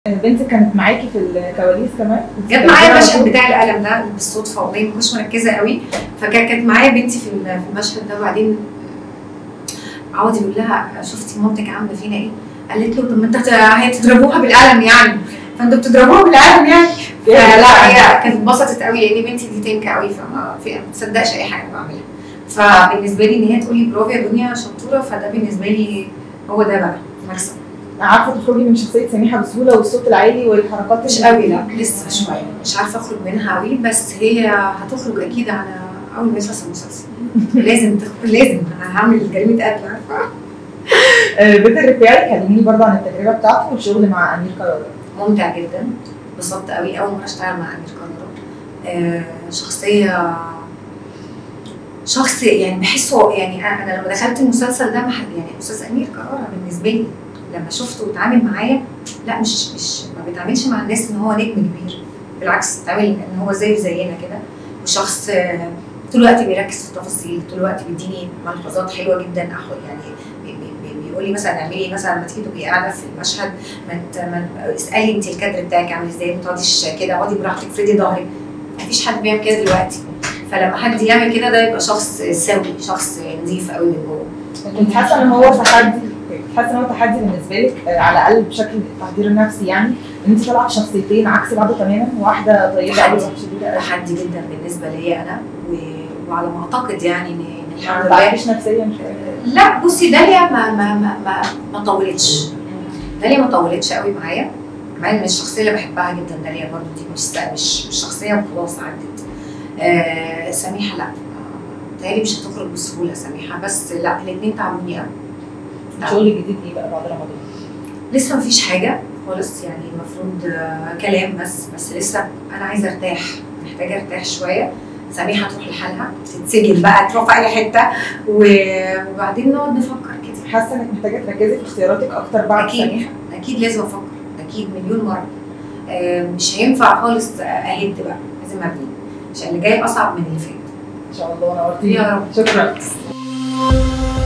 بنتك كانت معاكي في الكواليس كمان جت معايا المشهد بتاع القلم ده بالصدفه والله ما كنتش مركزه قوي فكانت كانت معايا بنتي في ال- في المشهد ده وبعدين عوض يقول لها شفتي مامتك عامله فينا ايه؟ قالت له طب ما انت هت- هتضربوها بالقلم يعني فانتوا بتضربوها بالقلم يعني فلا هي كانت اتبسطت قوي لان بنتي دي تنكه قوي فما في- ما تصدقش اي حاجه بعملها فبالنسبه لي ان هي تقولي برافو يا دنيا شطوره فده بالنسبه لي هو ده بقى مكسب عارفه تخرجي من شخصيه سميحه بسهوله والصوت العالي والحركات مش قوي لا لسه شويه مش عارفه اخرج منها قوي بس هي هتخرج اكيد على اول ما يخلص المسلسل لازم تخرج لازم هعمل جريمه قتل عارفه آه، بيت الرفاعي كلميني برضه عن التجربه بتاعته والشغل مع امير قرار ممتع جدا انبسطت قوي اول مره اشتغل مع امير قرار آه شخصيه شخص يعني بحسه يعني انا أنا لما دخلت المسلسل ده مح- يعني استاذ امير قرار بالنسبه لي لما شفته واتعامل معايا لا مش مش ما بيتعاملش مع الناس ان هو نجم كبير بالعكس اتعامل ان هو زيه زينا كده وشخص آه، طول الوقت بيركز في التفاصيل طول الوقت بيديني ملحوظات حلوه جدا أحو يعني بي- بي- بي- بيقول لي مثلا اعملي مثلا لما تيجي تبقي قاعده في المشهد ما انت ما اسالي انت الكادر بتاعك عامل ازاي ما تقعديش كده اقعدي براحتك افردي ظهرك مفيش حد بيعمل كده دلوقتي فلما حد يعمل كده ده يبقى شخص سوي شخص نظيف قوي من جوه كنت حاسه ان هو تحدي كنت حاسه ان هو تحدي بالنسبه لك آه، على الاقل بشكل التحضير النفسي يعني ان انت طالعه بشخصيتين عكس بعض تماما واحده طيبه قوي تحدي. وواحده شريره قوي تحدي جدا بالنسبه لي انا و... وعلى ما اعتقد يعني ان إن ما الحمد لله بتعرفيش نفسيا مش كده لا بصي داليا ما ما ما ما, ما طولتش داليا ما طولتش قوي معايا مع ان الشخصيه اللي بحبها جدا داليا برضو دي مش مش مش شخصيه وخلاص عدت آه سميحه لا تهيألي مش هتخرج بسهوله سميحه بس لا الاثنين تعبوني قوي الشغل الجديد ايه بقى بعد رمضان لسه مفيش حاجه خالص يعني المفروض آه، كلام بس بس لسه انا عايزه ارتاح محتاجه ارتاح شويه سميحه تروح لحالها تتسجن بقى تروح في اي حته و- وبعدين نقعد نفكر كده حاسه انك محتاجه تركزي في اختياراتك اكتر بعد اكيد سميحه اكيد لازم افكر اكيد مليون مره آه، مش هينفع خالص اهد بقى لازم ابني عشان اللي جاي اصعب من اللي فات ان شاء الله نورتيني يا رب شكرا